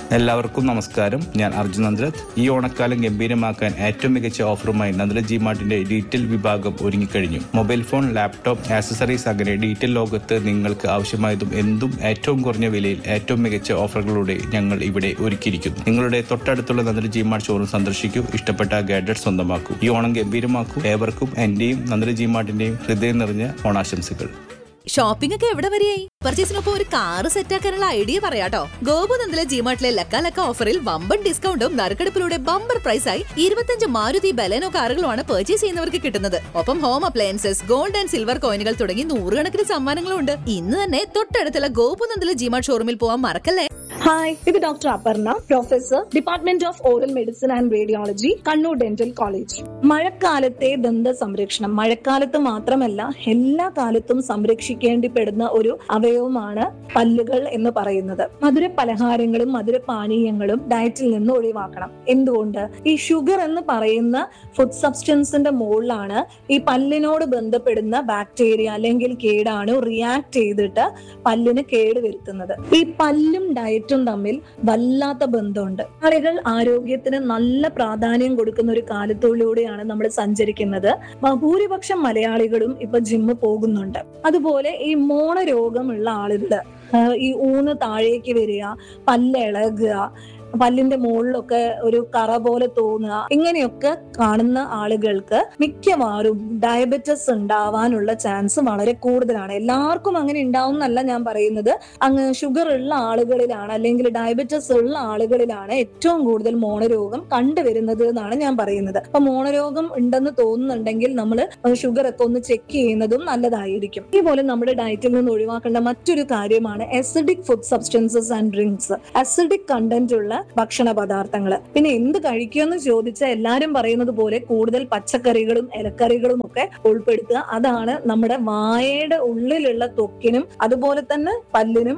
എല്ലാവർക്കും നമസ്കാരം ഞാൻ അർജുൻ നന്ദ്രത് ഈ ഓണക്കാലം ഗംഭീരമാക്കാൻ ഏറ്റവും മികച്ച ഓഫറുമായി നന്ദ്ര ജി മാർട്ടിന്റെ ഡീറ്റെയിൽ വിഭാഗം ഒരുങ്ങിക്കഴിഞ്ഞു മൊബൈൽ ഫോൺ ലാപ്ടോപ്പ് ആക്സസറീസ് അങ്ങനെ ഡീറ്റെയിൽ ലോകത്ത് നിങ്ങൾക്ക് ആവശ്യമായതും എന്തും ഏറ്റവും കുറഞ്ഞ വിലയിൽ ഏറ്റവും മികച്ച ഓഫറുകളോടെ ഞങ്ങൾ ഇവിടെ ഒരുക്കിയിരിക്കുന്നു നിങ്ങളുടെ തൊട്ടടുത്തുള്ള നന്ദ്ര ജി മാർട്ട് ഷോറൂം സന്ദർശിക്കൂ ഇഷ്ടപ്പെട്ട ഗാഡ്ജറ്റ് സ്വന്തമാക്കൂ ഈ ഓണം ഗംഭീരമാക്കൂ ഏവർക്കും എന്റെയും നന്ദ്ര ജി മാർട്ടിന്റെയും ഹൃദയം നിറഞ്ഞ ഓണാശംസകൾ ഷോപ്പിംഗ് ഒക്കെ എവിടെ വരെയായി പർച്ചേസിനൊപ്പം ഒരു കാറ് സെറ്റാക്കാനുള്ള ഐഡിയ പറയാട്ടോ ഗോപുനന്ദിലെ ജിമാർട്ടിലെ ലക്ക ലക്ക ഓഫറിൽ വമ്പൻ ഡിസ്കൗണ്ടും നറുക്കെടുപ്പിലൂടെ ബമ്പർ പ്രൈസായി ഇരുപത്തഞ്ച് മാരുതി ബലേനോ കാറുകളുമാണ് പർച്ചേസ് ചെയ്യുന്നവർക്ക് കിട്ടുന്നത് ഒപ്പം home appliances gold and silver കോയിനുകൾ തുടങ്ങി നൂറുകണക്കിന് സമ്മാനങ്ങളും ഉണ്ട് ഇന്ന് തന്നെ തൊട്ടടുത്തുള്ള ഗോപുനന്ദിലെ ജിമാർട്ട് ഷോറൂമിൽ പോവാൻ മറക്കല്ലേ ഹായ് ഇത് doctor Aparna professor department of oral medicine and radiology Kannur dental college മഴക്കാലത്തെ ദന്ത സംരക്ഷണം മഴക്കാലത്ത് മാത്രമല്ല എല്ലാ കാലത്തും സംരക്ഷിക്കേണ്ടിപ്പെടുന്ന ഒരു അവയവമാണ് പല്ലുകൾ എന്ന് പറയുന്നത് മധുര പലഹാരങ്ങളും മധുര പാനീയങ്ങളും ഡയറ്റിൽ നിന്ന് ഒഴിവാക്കണം എന്തുകൊണ്ട് ഈ ഷുഗർ എന്ന് പറയുന്ന ഫുഡ് സബ്സ്റ്റൻസിന്റെ മുകളിലാണ് ഈ പല്ലിനോട് ബന്ധപ്പെടുന്ന ബാക്ടീരിയ അല്ലെങ്കിൽ കേടാണ് റിയാക്ട് ചെയ്തിട്ട് പല്ലിന് കേട് വരുത്തുന്നത് ഈ പല്ലും ഡയറ്റും തമ്മിൽ വല്ലാത്ത ബന്ധമുണ്ട് ആളുകൾ ആരോഗ്യത്തിന് നല്ല പ്രാധാന്യം കൊടുക്കുന്ന ഒരു കാലത്തോളിലൂടെയാണ് നമ്മൾ സഞ്ചരിക്കുന്നത് ബ- ഭൂരിപക്ഷം മലയാളികളും ഇപ്പൊ ജിമ്മ് പോകുന്നുണ്ട് അതുപോലെ ഈ മോണരോഗമുള്ള ആളുകള് ആ, ഈ ഊന്ന് താഴേക്ക് വരിക പല്ല് ഇളകുക പല്ലിന്റെ മുകളിലൊക്കെ ഒരു കറ പോലെ തോന്നുക ഇങ്ങനെയൊക്കെ കാണുന്ന ആളുകൾക്ക് മിക്കവാറും ഡയബറ്റിസ് ഉണ്ടാവാനുള്ള ചാൻസ് വളരെ കൂടുതലാണ് എല്ലാവർക്കും അങ്ങനെ ഉണ്ടാവും എന്നല്ല ഞാൻ പറയുന്നത് അങ്ങ് ഷുഗർ ഉള്ള ആളുകളിലാണ് അല്ലെങ്കിൽ ഡയബറ്റിസ് ഉള്ള ആളുകളിലാണ് ഏറ്റവും കൂടുതൽ മോണരോഗം കണ്ടുവരുന്നത് എന്നാണ് ഞാൻ പറയുന്നത് അപ്പൊ മോണരോഗം ഉണ്ടെന്ന് തോന്നുന്നുണ്ടെങ്കിൽ നമ്മൾ ഷുഗർ ഒക്കെ ഒന്ന് ചെക്ക് ചെയ്യുന്നതും നല്ലതായിരിക്കും ഇതുപോലെ നമ്മുടെ ഡയറ്റിൽ നിന്ന് ഒഴിവാക്കേണ്ട മറ്റൊരു കാര്യമാണ് acidic food substances and drinks acidic content ഉള്ള ഭക്ഷണ പദാർത്ഥങ്ങൾ പിന്നെ എന്ത് കഴിക്കുമെന്ന് ചോദിച്ചാൽ എല്ലാരും പറയുന്നത് പോലെ കൂടുതൽ പച്ചക്കറികളും ഇലക്കറികളും ഒക്കെ ഉൾപ്പെടുത്തുക അതാണ് നമ്മുടെ വായയുടെ ഉള്ളിലുള്ള ത്വക്കിനും അതുപോലെ തന്നെ പല്ലിനും